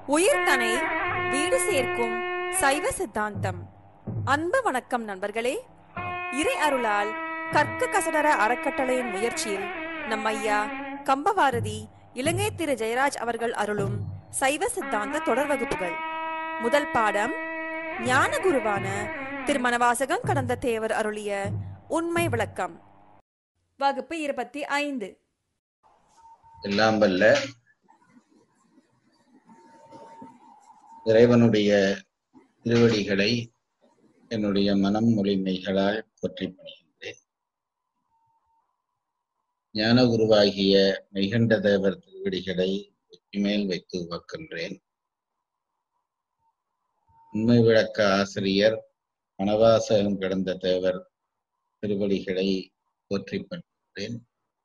உயிர்தனை வீடு சேர்க்கும் சைவ சித்தாந்தம் அன்பு வணக்கம் நண்பர்களே இறை அருளால் கற்க கசடர அறக்கட்டளையின் முயற்சியில் நம் ஐயா கம்பவாரதி இலங்கை திரு ஜெயராஜ் அவர்கள் அருளும் சைவ சித்தாந்த தொடர் வகுப்புகள் முதல் பாடம் ஞான குருவான திருமணவாசகம் கடந்த தேவர் அருளிய உண்மை விளக்கம் வகுப்பு இருபத்தி ஐந்து எல்லாம் வல்ல இறைவனுடைய திருவடிகளை என்னுடைய மனம் மொழிமைகளால் போற்றி பணிகின்றேன் ஞான குருவாகிய மெய்கண்ட தேவர் திருவடிகளை மேல் வைத்து உவக்கின்றேன் உண்மை விளக்க ஆசிரியர் மனவாசகம் கடந்த தேவர் திருவடிகளை போற்றி பணிகின்றேன்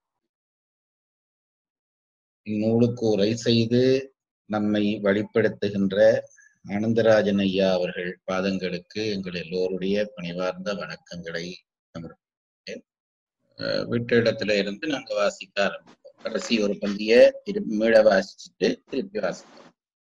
இந்நூலுக்கு உரை செய்து நம்மை வழிப்படுத்துகின்ற ஆனந்தராஜன் ஐயா அவர்கள் பாதங்களுக்கு எங்கள் எல்லோருடைய பணிவார்ந்த வணக்கங்களை சமர்ப்பிக்கிறேன் அஹ் வீட்டு இடத்துல இருந்து நாங்க வாசிக்க ஆரம்பிப்போம் கடைசி ஒரு பந்திய திருப்பி மீள வாசிச்சுட்டு திருப்பி வாசிப்போம்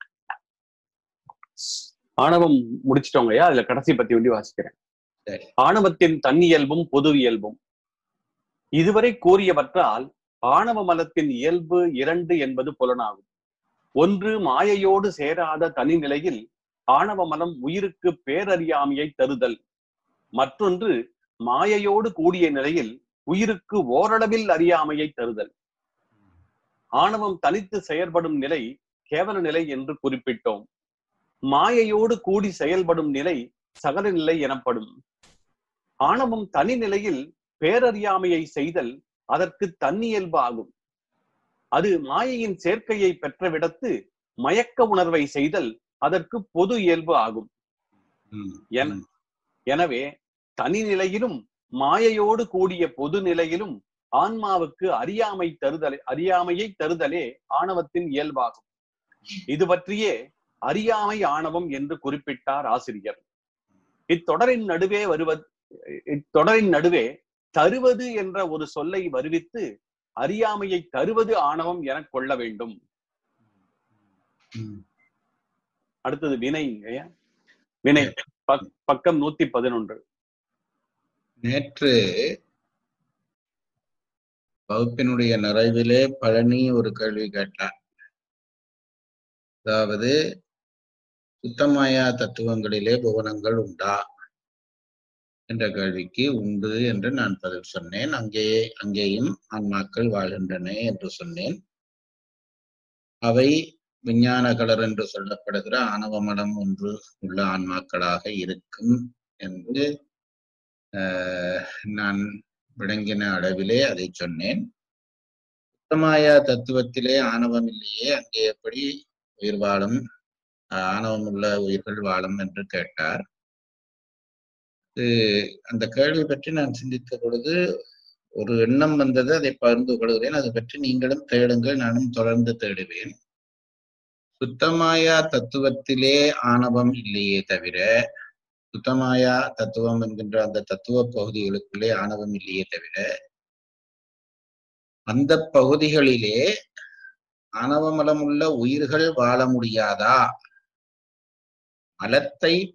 ஆணவம் முடிச்சிட்டோங்கய்யா அதுல கடைசி பத்தி வேண்டி வாசிக்கிறேன் சரி ஆணவத்தின் தன்னியல்பும் பொது இயல்பும் இதுவரை கூறியவற்றால் ஆணவ மலத்தின் இயல்பு இரண்டு என்பது புலனாகும் ஒன்று மாயையோடு சேராத தனிநிலையில் ஆணவ மலம் உயிருக்கு பேரறியாமையை தருதல் மற்றொன்று மாயையோடு கூடிய நிலையில் உயிருக்கு ஓரளவில் அறியாமையை தருதல் ஆணவம் தனித்து செயற்படும் நிலை கேவல நிலை என்று குறிப்பிட்டோம் மாயையோடு கூடி செயல்படும் நிலை சகல நிலை எனப்படும் ஆணவம் தனி நிலையில் பேரறியாமையை செய்தல் அதற்கு தன்னியல்பு ஆகும் அது மாயையின் சேர்க்கையை பெற்றவிடத்து மயக்க உணர்வை செய்தல் அதற்கு பொது இயல்பு ஆகும் ம், என்- ம், எனவே தனி நிலையிலும் மாயையோடு கூடிய பொது நிலையிலும் ஆன்மாவுக்கு அறியாமை தருதல் அறியாமையை தருதலே ஆணவத்தின் இயல்பாகும் இது பற்றியே அறியாமை ஆணவம் என்று குறிப்பிட்டார் ஆசிரியர் இத்தொடரின் நடுவே வருவது இத்தொடரின் நடுவே தருவது என்ற ஒரு சொல்லை வருவித்து அறியாமையை தருவது ஆணவம் என கொள்ள வேண்டும் ம். அடுத்தது வினை ஐயா. வினை பக்- பக்கம் நூத்தி பதினொன்று நேற்று வகுப்பினுடைய நிறைவிலே பழனி ஒரு கேள்வி கேட்டார் அதாவது சுத்தமாயா தத்துவங்களிலே புவனங்கள் உண்டா என்ற கேள்விக்கு உண்டு என்று நான் பதில் சொன்னேன் அங்கே அங்கேயும் ஆன்மாக்கள் வாழ்கின்றன என்று சொன்னேன் அவை விஞ்ஞான கலர் என்று சொல்லப்படுகிற ஆணவ மனம் ஒன்று உள்ள ஆன்மாக்களாக இருக்கும் என்று ஆஹ், நான் விளங்கின அளவிலே அதை சொன்னேன் சுத்தமாயா தத்துவத்திலே ஆணவம் இல்லையே அங்கே எப்படி உயிர் வாழும் ஆஹ், ஆணவம் உள்ள உயிர்கள் வாழும் என்று கேட்டார் இது அந்த கேள்வி பற்றி நான் சிந்தித்த பொழுது ஒரு எண்ணம் வந்தது அதை பகிர்ந்து கொள்கிறேன் அதை பற்றி நீங்களும் தேடுங்கள் நானும் தொடர்ந்து தேடுவேன் சுத்தமாயா தத்துவத்திலே ஆணவம் இல்லையே தவிர சுத்தமாயா தத்துவம் என்கின்ற அந்த தத்துவ பகுதிகளுக்குள்ளே ஆணவம் இல்லையே தவிர அந்த பகுதிகளிலே ஆணவமலம் உள்ள உயிர்கள் வாழ முடியாதா மலத்தை